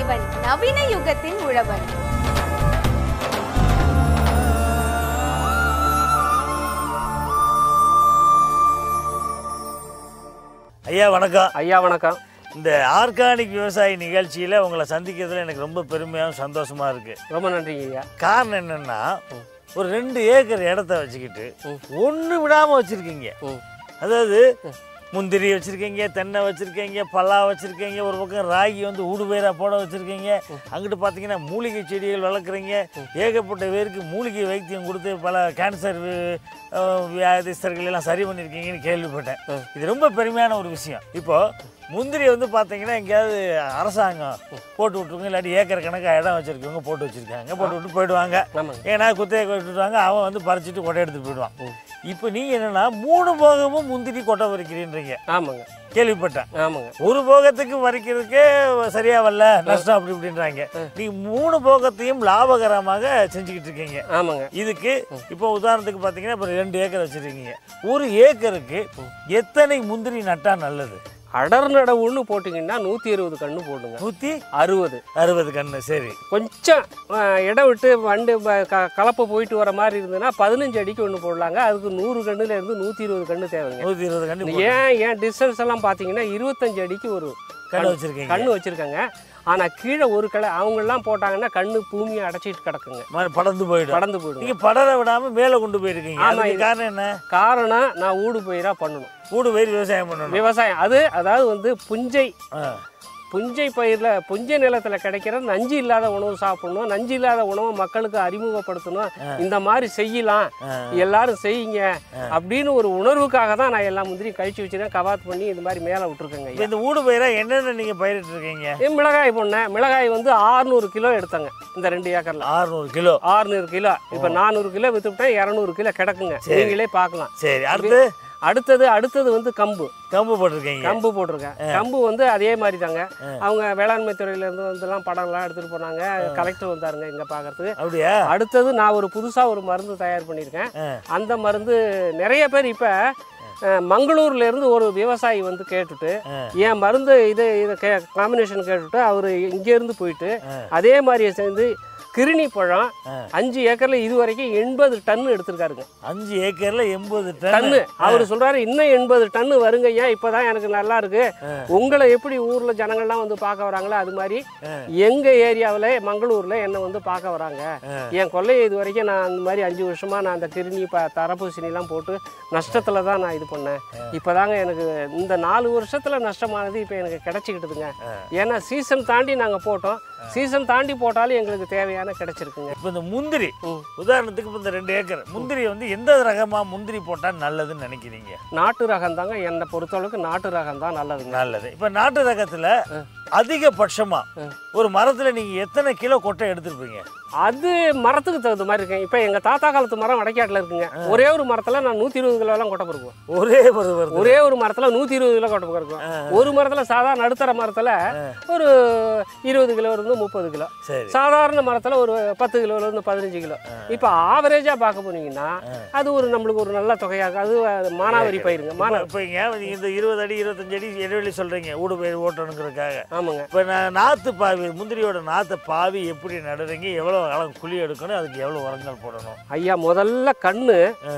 உழவன் நவீன யுகத்தின் உழவன் ஐயா வணக்கம் ஐயா வணக்கம் இந்த ஆர்கானிக் விவசாய நிகழ்ச்சியில் உங்களை சந்திக்கிறதுல எனக்கு ரொம்ப பெருமையாகவும் சந்தோஷமாக இருக்குது ரொம்ப நன்றிங்க ஐயா காரணம் என்னென்னா ஒரு ரெண்டு ஏக்கர் இடத்த வச்சுக்கிட்டு ஒன்று விடாமல் வச்சுருக்கீங்க ம் அதாவது முந்திரி வச்சுருக்கீங்க தென்னை வச்சுருக்கீங்க பல்லா வச்சுருக்கீங்க ஒரு பக்கம் ராகி வந்து ஊடுபயிராக போட வச்சுருக்கீங்க அங்கிட்டு பார்த்தீங்கன்னா மூலிகை செடிகள் வளர்க்குறீங்க ஏகப்பட்ட பேருக்கு மூலிகை வைத்தியம் கொடுத்து பல கேன்சர் வி- அஹ் வியாதிஸ்தர்கள் எல்லாம் சரி பண்ணியிருக்கீங்கன்னு கேள்விப்பட்டேன் இது ரொம்ப பெருமையான ஒரு விஷயம் இப்போ முந்திரி வந்து பார்த்தீங்கன்னா எங்கேயாவது அரசாங்கம் போட்டு விட்ருங்க இல்லாட்டி ஏக்கர் கணக்காக இடம் வச்சுருக்கவங்க போட்டு வச்சுருக்காங்க போட்டு விட்டு போயிடுவாங்க ஆமாங்க ஏன்னா குத்தையை விட்டுருவாங்க அவன் வந்து பறிச்சுட்டு கொட்டை எடுத்துட்டு போயிடுவான் இப்போ நீங்கள் என்னன்னா மூணு போகமும் முந்திரி கொட்டை பறிக்கிறீன்றீங்க ஆமாங்க கேள்விப்பட்டேன் ஆமாங்க ஒரு போகத்துக்கு பறிக்கிறதுக்கே சரியா வரல நஷ்டம் அப்படி இப்படின்றாங்க நீங்க மூணு போகத்தையும் லாபகரமாக செஞ்சுக்கிட்டு இருக்கீங்க ஆமாங்க இதுக்கு இப்போ உதாரணத்துக்கு பார்த்தீங்கன்னா இப்போ ரெண்டு ஏக்கர் வச்சிருக்கீங்க ஒரு ஏக்கருக்கு எத்தனை முந்திரி நட்டா நல்லது அடர் நடவுன்னு போட்டிங்கன்னா நூற்றி இருபது கன்று போடுங்க நூற்றி அறுபது அறுபது கன்று சரி கொஞ்சம் அஹ், இடம் விட்டு வண்டு ப- க- கலப்பு போயிட்டு வர மாதிரி இருந்ததுன்னா பதினஞ்சு அடிக்கு ஒன்று போடலாங்க அதுக்கு நூறு கண்ணுல இருந்து நூற்றி இருபது கன்று தேவைங்க நூற்றி இருபது கன்று ஏன் ஏன் டிஸ்டன்ஸ் எல்லாம் பார்த்தீங்கன்னா இருபத்தஞ்சு அடிக்கு ஒரு கன்று வச்சிருக்கீங்க கண்ணு வச்சிருக்காங்க ஆனால் கீழே ஒரு கிளை அவங்கெல்லாம் போட்டாங்கன்னா கண்ணு பூமியை அடைச்சிட்டு கிடக்குங்க ம- படர்ந்து போயிடும் கடந்து போயிடுங்க நீங்க படர விடாம மேலே கொண்டு போயிருக்கீங்க ஆமா, அதுக்கு இது- காரணம் என்ன காரணம் நான் ஊடு பயிராக பண்ணணும் கூடு பயிர் விவசாயம் பண்ணணும் விவசாயம் அது அதாவது வந்து புஞ்சை ஆ. புஞ்சை பயிரில் புஞ்சை நிலத்தில் கிடைக்கிற நஞ்சு இல்லாத உணவு சாப்பிடணும் நஞ்சு இல்லாத உணவை மக்களுக்கு அறிமுகப்படுத்தணும் இந்த மாதிரி செய்யலாம் எல்லாரும் செய்யுங்க அப்படின்னு ஒரு உணர்வுக்காக தான் நான் எல்லா முந்திரியும் கழிச்சு வச்சுருக்கேன் கவாத் பண்ணி இந்த மாதிரி மேலே விட்டுருக்கேங்க இப்ப இந்த ஊடு பயிரா என்னென்ன நீங்க பயிரிட்டு இருக்கீங்க ஐயா மிளகாய் போனேன் மிளகாய் வந்து 600 கிலோ எடுத்தங்க இந்த ரெண்டு ஏக்கரில் 600 கிலோ 600 கிலோ இப்போ நானூறு கிலோ விற்றுவிட்டேன் இரநூறு கிலோ கிடக்குங்க நீங்களே பார்க்கலாம் சரி அடுத்து அடுத்தது அடுத்தது வந்து கம்பு கம்பு போட்டிருக்கீங்க கம்பு போட்டிருக்கேன் கம்பு வந்து அதே மாதிரி தாங்க அவங்க வேளாண்மை துறையில இருந்து வந்துலாம் படம்லாம் எடுத்துட்டு போனாங்க கலெக்டர் வந்தாருங்க இங்க பாக்குறதுக்கு அப்படியா அடுத்தது நான் ஒரு புதுசா ஒரு மருந்து தயார் பண்ணியிருக்கேன் ஆ. அந்த மருந்து நிறைய பேர் இப்ப அஹ், மங்களூர்ல இருந்து ஒரு விவசாயி வந்து கேட்டுட்டு என் மருந்து இது இதை கே காம்பினேஷன் கேட்டுட்டு அவர் இங்கேருந்து போயிட்டு அதே மாதிரியே சேர்ந்து கிருணி பழம் அஞ்சு ஏக்கர்ல இது வரைக்கும் எண்பது டன் எடுத்திருக்காருங்க அஞ்சு ஏக்கர்ல எண்பது டன் டன்னு அவர் சொல்றாரு இன்னும் எண்பது டன்னு வருங்க ஐயா இப்பதான் எனக்கு நல்லா இருக்கு உங்களை எப்படி ஊர்ல ஜனங்கள்லாம் வந்து பார்க்க வராங்களோ அது மாதிரி எங்க ஏரியாவில் மங்களூர்ல என்னை வந்து பார்க்க வராங்க என் கொல்லையை இது வரைக்கும் நான் அந்த மாதிரி அஞ்சு வருஷமா நான் அந்த கிருணி ப தரப்பூசணிலாம் போட்டு நஷ்டத்துல தான் நான் இது பண்ணேன் இப்போதாங்க எனக்கு இந்த நாலு வருஷத்துல நஷ்டமானது இப்போ எனக்கு கிடைச்சிக்கிட்டுதுங்க ஏன்னா சீசன் தாண்டி நாங்கள் போட்டோம் சீசன் தாண்டி போட்டாலும் எங்களுக்கு தேவையான கிடைச்சிருக்குங்க இப்போ இந்த முந்திரி ம். உதாரணத்துக்கு இப்போ இந்த ரெண்டு ஏக்கர் முந்திரி வந்து எந்த ரகமா முந்திரி போட்டா நல்லதுன்னு நினைக்கிறீங்க நாட்டு ரகம் தாங்க என்னை பொறுத்தளவுக்கு நாட்டு ரகம் தான் நல்லதுங்க நல்லது இப்போ நாட்டு ரகத்துல அதிகபட்சமா ஒரு மரத்துல நீங்க எத்தனை கிலோ கொட்டை எடுத்திருப்பீங்க அது மரத்துக்கு தகுந்த மாதிரி இருக்குங்க இப்போ எங்கள் தாத்தா காலத்து மரம் வடக்காட்டில் இருக்குங்க ஒரே ஒரு மரத்தில் நான் நூற்றி இருபது கிலோலாம் கொட்டை பொறுக்குவேன் ஒரே ஒரு வருது ஒரே ஒரு மரத்தில் நூற்றி இருபது கிலோ கொட்டை பொறுக்குவேன் ஒரு மரத்தில் சாதாரண நடுத்தர மரத்தில் ஒரு இருபது கிலோ இருந்து முப்பது கிலோ சரி சாதாரண மரத்தில் ஒரு பத்து கிலோலேருந்து பதினஞ்சு கிலோ இப்போ ஆவரேஜாக பார்க்க போனீங்கன்னா அது ஒரு நம்மளுக்கு ஒரு நல்ல தொகையாக அது அது மானாவாரி பயிருங்க மானா இப்போ இங்க நீங்க இந்த இருபது அடி இருபத்தஞ்சு அடி இடைவெளி சொல்றீங்க ஊடு பயிர் ஓட்டணுங்கிறதுக்காக ஆமாங்க இப்போ நான் நாற்று பாவி முந்திரியோட நாற்றை பாவி எப்படி நடுறீங்க எவ்வளோ காலம் குழி எடுக்கணும் அதுக்கு எவ்வளோ உரங்கள் போடணும் ஐயா முதல்ல கண்ணு ஆ,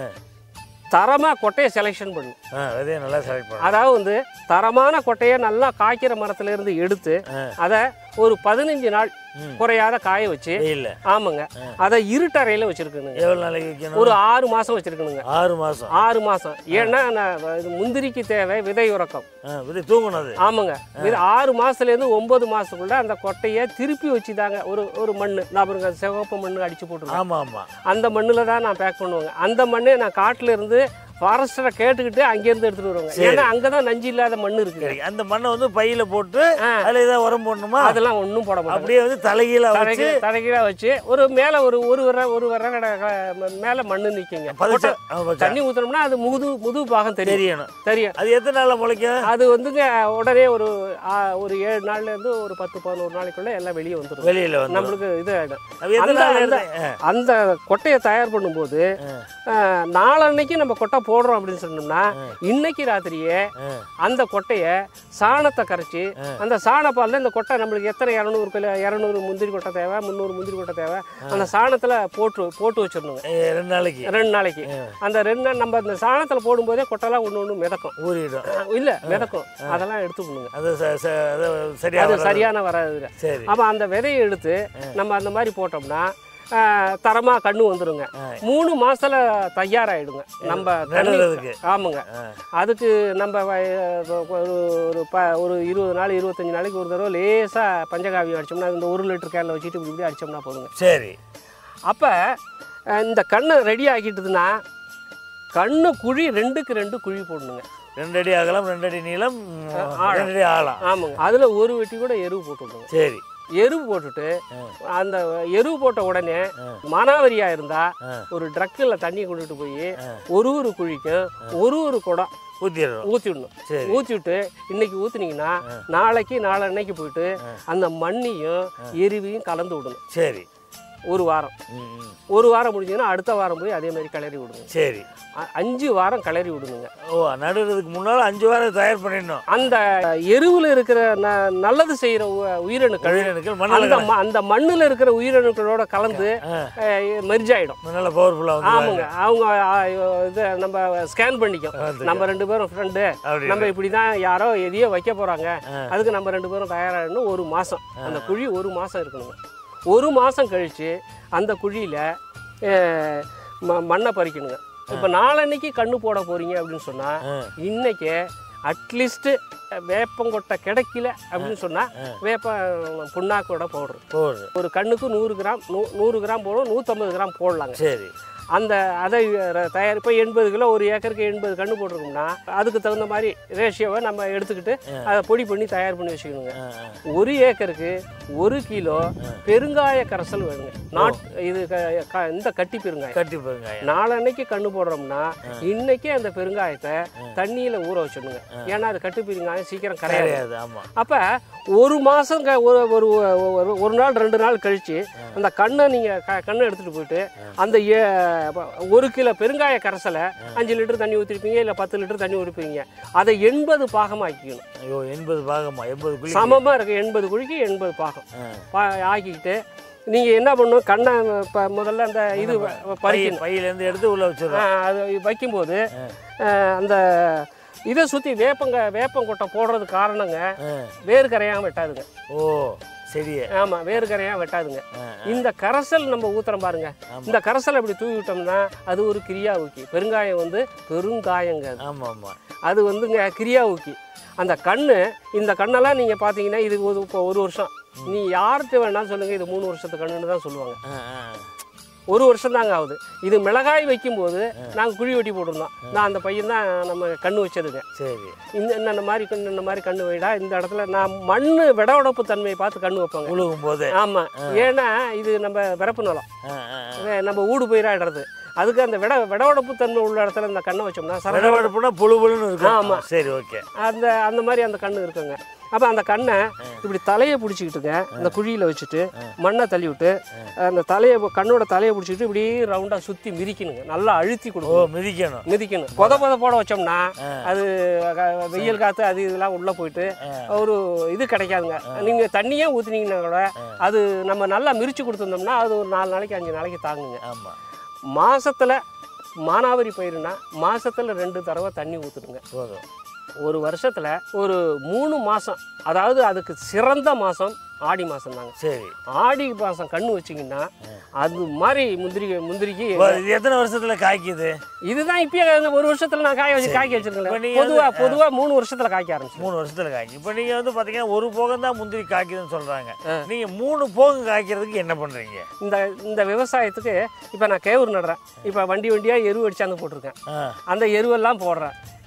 தரமாக கொட்டையை செலெக்ஷன் பண்ணும் ஆ விதையை நல்லா செலக்ட் பண்ணணும் அதாவது வந்து தரமான கொட்டையை நல்லா காய்க்கிற மரத்துல இருந்து எடுத்து ஆ. அதை ஒரு பதினஞ்சு நாள் ம். குறையாத காய வச்சு வெயில்ல ஆமாங்க அதை இருட்டறையில வச்சிருக்கணுங்க எவ்வளோ நாளைக்கு வைக்கணும் ஒரு ஆறு மாசம் வச்சிருக்கணுங்க ஆறு மாதம் ஆறு மாசம் ஏன்னா நான் இது முந்திரிக்கு தேவை விதை உறக்கம் விதை தூங்கணும் அது ஆமாங்க இது ஆறு மாசத்துல இருந்து ஒன்பது மாசத்துக்குள்ள அந்த கொட்டையை திருப்பி வச்சுதாங்க ஒரு ஒரு மண்ணு நான் பாருங்க சிவப்பு மண்ணு அடிச்சு போட்டுருவேன் ஆமாம் ஆமாம் அந்த மண்ணுல தான் நான் பேக் பண்ணுவேங்க அந்த மண்ணை நான் காட்டுல இருந்து ஃபாரஸ்டரை கேட்டுக்கிட்டு அங்கேருந்து எடுத்துட்டு வருவாங்க ஏன்னா அங்கதான் நஞ்சு இல்லாத மண் இருக்குங்க சரி அந்த மண்ணை வந்து பையில போட்டு ஆ. அதில் ஏதாவது உரம் போடணுமா அதெல்லாம் ஒன்றும் போட மாட்டாங்க அப்படியே வந்து தலைகீழ வச்சு தலைகீழ- தலைகீழா வச்சு ஒரு மேல ஒரு ஒரு வர ஒரு வர மேல மண்ணு நிக்குங்க பதிச்ச போட்டா ஆ, பதிச்சா. தண்ணி ஊத்துனோம்னா அது முது முது பாகம் தெரியும் தெரியணும் தெரியும் அது எத்தனை நாள்ல முளைக்கும் அது வந்துங்க உடனே ஒரு ஆ, ஒரு ஏழு நாள்ல இருந்து ஒரு பத்து பதினோரு நாளைக்குள்ள எல்லாம் வெளியே வந்துடும் வெளியில வந்து நம்மளுக்கு இது ஆயிடும் அது எத்தனை அந்த- நாள் அந்த- எடுத்து- ஆ, அந்த கொட்டையை தயார் பண்ணும்போது ஆ, நாளன்னைக்கு நம்ம கொட்டை போடுறோம் அப்படின்னு சொன்னோம்னா இன்னைக்கு ராத்திரியே அந்த கொட்டையை சாணத்தை கரைச்சி அந்த சாணப்பாலில் இந்த கொட்டை நம்மளுக்கு எத்தனை இரநூறு கிலோ இரநூறு முந்திரி கொட்டை தேவை முந்நூறு முந்திரி கொட்டை தேவை அந்த சாணத்தில் போட்டு போட்டு வச்சிடணுங்க ஏ, ரெண்டு நாளைக்கு ரெண்டு நாளைக்கு அந்த ரெண்டு நாள் நம்ம அந்த சாணத்தில் போடும்போதே கொட்டைலாம் ஒன்று ஒன்று மிதக்கும் ஊறிடும் இல்லை மிதக்கும் அதெல்லாம் எடுத்துக்கணுங்க அது ச- ச- அது சரியா அது வராது. சரியான வராது சரி அப்போ அந்த விதையை எடுத்து நம்ம அந்த மாதிரி போட்டோம்னா தரமாக கண்ணு வந்துருங்க மூணு மாசத்துல தயாராகிடுங்க நம்ம தண்ணி நடுறதுக்கு. ஆமாங்க அதுக்கு நம்ம வய- ஒரு ஒரு ப ஒரு இருபது நாள் இருபத்தஞ்சி நாளைக்கு ஒரு தடவை லேசாக பஞ்சகாவியம் அடிச்சோம்னா இந்த ஒரு லிட்டர் கேனில் வச்சுட்டு இப்படி இப்படி அடிச்சோம்னா போதுங்க சரி அப்போ இந்த கண்ணை ரெடி ஆக்கிட்டுதுன்னா கண்ணு குழி ரெண்டுக்கு ரெண்டு குழி போடணுங்க ரெண்டு அடி அகலம் ரெண்டு அடி நீளம் ரெண்டு அடி ஆழம் ஆமாங்க அதில் ஒரு வெட்டி கூட எருவு போட்டுவிடுங்க சரி எருவு போட்டுட்டு அந்த எருவு போட்ட உடனே மானாவரியா இருந்தா ஒரு ட்ரக்கில் தண்ணி கொண்டுட்டு போய் ஒரு ஒரு குழிக்கும் ஒரு ஒரு குடம் ஊற்றிடுறோம் ஊற்றிடணும் சரி ஊற்றி விட்டு இன்னைக்கு ஊற்றுனீங்கன்னா நாளைக்கு நாளன்னைக்கு போயிட்டு அந்த மண்ணையும் எருவையும் கலந்து விடணும் சரி ஒரு வாரம் ம், ம். ஒரு வாரம் முடிஞ்சதுன்னா அடுத்த வாரம் போய் அதே மாதிரி கிளறி விடுங்க சரி அ- அஞ்சு வாரம் கிளறி விடுங்க ஓ நடுறதுக்கு முன்னால் அஞ்சு வாரம் தயார் பண்ணிடணும் அந்த எருவில் இருக்கிற ந- நல்லது செய்கிற உயிரணுக்கள் கழிவுகள் மண்ணில் அந்த ம- அந்த மண்ணில் இருக்கிற உயிரணுக்களோட கலந்து மெர்ஜ் ஆயிடும் நல்ல பவர்ஃபுல்லாக வந்து ஆமாங்க அவங்க ஆ, இது நம்ம ஸ்கேன் பண்ணிக்கோ நம்ம ரெண்டு பேரும் ஃப்ரெண்டு அப்படி நம்ம இப்படி தான் யாரோ எதையோ வைக்க போகிறாங்க அதுக்கு நம்ம ரெண்டு பேரும் தயாராகணும் ஒரு மாதம் அந்த குழி ஒரு மாதம் இருக்கணுங்க ஒரு மாதம் கழித்து அந்த குழியில் மண்ணை பறிக்கணுங்க இப்போ நாளன்னைக்கு கண்ணு போட போகிறீங்க அப்படின்னு சொன்னால் இன்னைக்கு அட்லீஸ்ட்டு வேப்பங்கொட்டை கிடைக்கல அப்படின்னு சொன்னால் வேப்ப புண்ணாக்கோட போடுறது போடுது ஒரு கண்ணுக்கு நூறு கிராம் நூ நூறு கிராம் போடும் நூற்றம்பது கிராம் போடலாங்க சரி அந்த அதை ர- தயார் இப்போ எண்பது கிலோ ஒரு ஏக்கருக்கு எண்பது கன்று போட்டிருக்கோம்னா அதுக்கு தகுந்த மாதிரி ரேஷியோவை நம்ம எடுத்துக்கிட்டு அதை பொடி பண்ணி தயார் பண்ணி வச்சுக்கணுங்க ஆ, ஆ. ஒரு ஏக்கருக்கு ஒரு கிலோ பெருங்காய கரைசல் வேணுங்க நாட் இது க- க- இந்த கட்டி பெருங்காயம் கட்டி பெருங்காயம் நாளன்னைக்கு கண்ணு போடுறோம்னா இன்னைக்கே அந்த பெருங்காயத்தை தண்ணியில் ஊற வச்சிடணுங்க ஏன்னா அது கட்டு பெருங்காயம் சீக்கிரம் கரையாது கிடையாது ஆமாம் அப்போ ஒரு மாதம் க ஒரு ஒரு ஒரு- ஒரு நாள் ரெண்டு நாள் கழித்து அந்த கண்ணை நீங்கள் க கண்ணை எடுத்துகிட்டு போயிட்டு அந்த ஏ- ப- ஒரு கிலோ பெருங்காய கரைசலை அஞ்சு லிட்டர் தண்ணி ஊற்றிருப்பீங்க இல்லை பத்து லிட்டர் தண்ணி ஊற்றிருப்பீங்க அதை எண்பது பாகமாக்கிக்கணும் ஐயோ எண்பது பாகமா எண்பது குழி சமமாக இருக்கு எண்பது குழிக்கு எண்பது பாகம் ஆ. பா ஆக்கிக்கிட்டு நீங்கள் என்ன பண்ணணும் கண்ணை இப்போ முதல்ல அந்த இது வ- பை பறிக்கணும் பையிலேருந்து எடுத்து உள்ளே ஆ, வச்சிடுறோம் அது வைக்கும்போது ஆ, அந்த இதை சுற்றி வேப்பங்க வேப்பங்கொட்டை போடுறது காரணங்க ஆ. வேறு கரையாமல் வெட்டாதுங்க ஓ சரியே ஆமாம் வேறு கரையாக வெட்டாதுங்க ஆ, இந்த கரைசல் நம்ம ஊத்துறோம் பாருங்க இந்த கரைசல் அப்படி தூவி விட்டோம்னா அது ஒரு கிரியா ஊக்கி பெருங்காயம் வந்து பெருங்காயங்க அது ஆமாம் ஆமாம் அது வந்துங்க கிரியா ஊக்கி அந்த கண்ணு இந்த கண்ணெல்லாம் நீங்கள் பார்த்தீங்கன்னா இது ஒரு இப்போ ஒரு வருஷம் நீ யார்கிட்ட வேணாலும் சொல்லுங்கள் இது மூணு வருஷத்து கண்ணுன்னு தான் சொல்லுவாங்க ஆ ஆ ஒரு வருஷம் தாங்க ஆகுது இது மிளகாய் வைக்கும்போது நாங்கள் குழி வெட்டி போட்டிருந்தோம் நான் அந்த பையன் தான் நம்ம கண்ணு வச்சதுங்க சரி இந்த இந்த மாதிரி கண்ணு இந்த மாதிரி கண்ணு வைடா இந்த இடத்துல நான் மண் விடவடப்பு தன்மையை பார்த்து கண்ணு வைப்பாங்க உழுகும் போது ஆமாம் ஏன்னா இது நம்ம விறப்பு நிலம் ஆ ஆ ஆ. அது நம்ம ஊடு பயிராடுறது அதுக்கு அந்த விட விடவடப்பு தன்மை உள்ள இடத்துல இந்த கண்ணை வச்சோம்னா சர விடவெடுப்புனா புழு புழுன்னு இருக்கும் ஆமா. சரி ஓகே அந்த அந்த மாதிரி அந்த கண்ணு இருக்குங்க அப்போ அந்த கண்ணை இப்படி தலையை பிடிச்சிக்கிட்டுங்க இந்த குழியில் வச்சுட்டு மண்ணை தள்ளி விட்டு அந்த தலையை கண்ணோட தலையை பிடிச்சிக்கிட்டு இப்படி ரவுண்டாக சுற்றி மிதிக்கணுங்க நல்லா அழுத்தி ஓ கொடுக்கணும் மிதிக்கணும் மிதிக்கணும் பொத பொத போட வச்சோம்னா அது க- வெயில் காற்று அது இதெல்லாம் உள்ளே போயிட்டு ஒரு இது கிடைக்காதுங்க நீங்கள் தண்ணியே ஊற்றுனீங்கன்னா கூட அது நம்ம நல்லா மிரிச்சு கொடுத்துருந்தோம்னா அது ஒரு நாலு நாளைக்கு அஞ்சு நாளைக்கு தாங்குங்க ஆமாம் மாசத்துல மானாவரி பயிருனா மாசத்துல ரெண்டு தடவை தண்ணி ஊற்றுடுங்க போதும் ஒரு வருஷத்துல ஒரு மூணு மாசம் அதாவது அதுக்கு சிறந்த மாசம் ஆடி மாசம் தாங்க சரி ஆடி மாசம் கண்ணு வச்சிங்கன்னா அது மாதிரி முந்திரி முந்திரிக்கு இப்போ இது எத்தனை வருஷத்துல காய்க்குது இதுதான் இப்பயே இந்த ஒரு வருஷத்துல நான் காய வச்சு காய்க்க இப்ப வச்சிருக்கேன் நீங்க பொதுவா பொதுவா மூணு வருஷத்துல காய்க்க ஆரம்பிச்சு மூணு வருஷத்துல காய்க்கும் இப்போ நீங்க வந்து பாத்தீங்கன்னா ஒரு போகம் தான் முந்திரி காய்க்குதுன்னு சொல்றாங்க நீங்க மூணு போகம் காய்க்கிறதுக்கு என்ன பண்றீங்க இந்த இந்த விவசாயத்துக்கு இப்போ நான் கேவுரு நடுறேன் இப்போ வண்டி வண்டியாக எரு அடிச்சாந்து போட்டிருக்கேன் ஆ அந்த எருவெல்லாம் போடுறேன்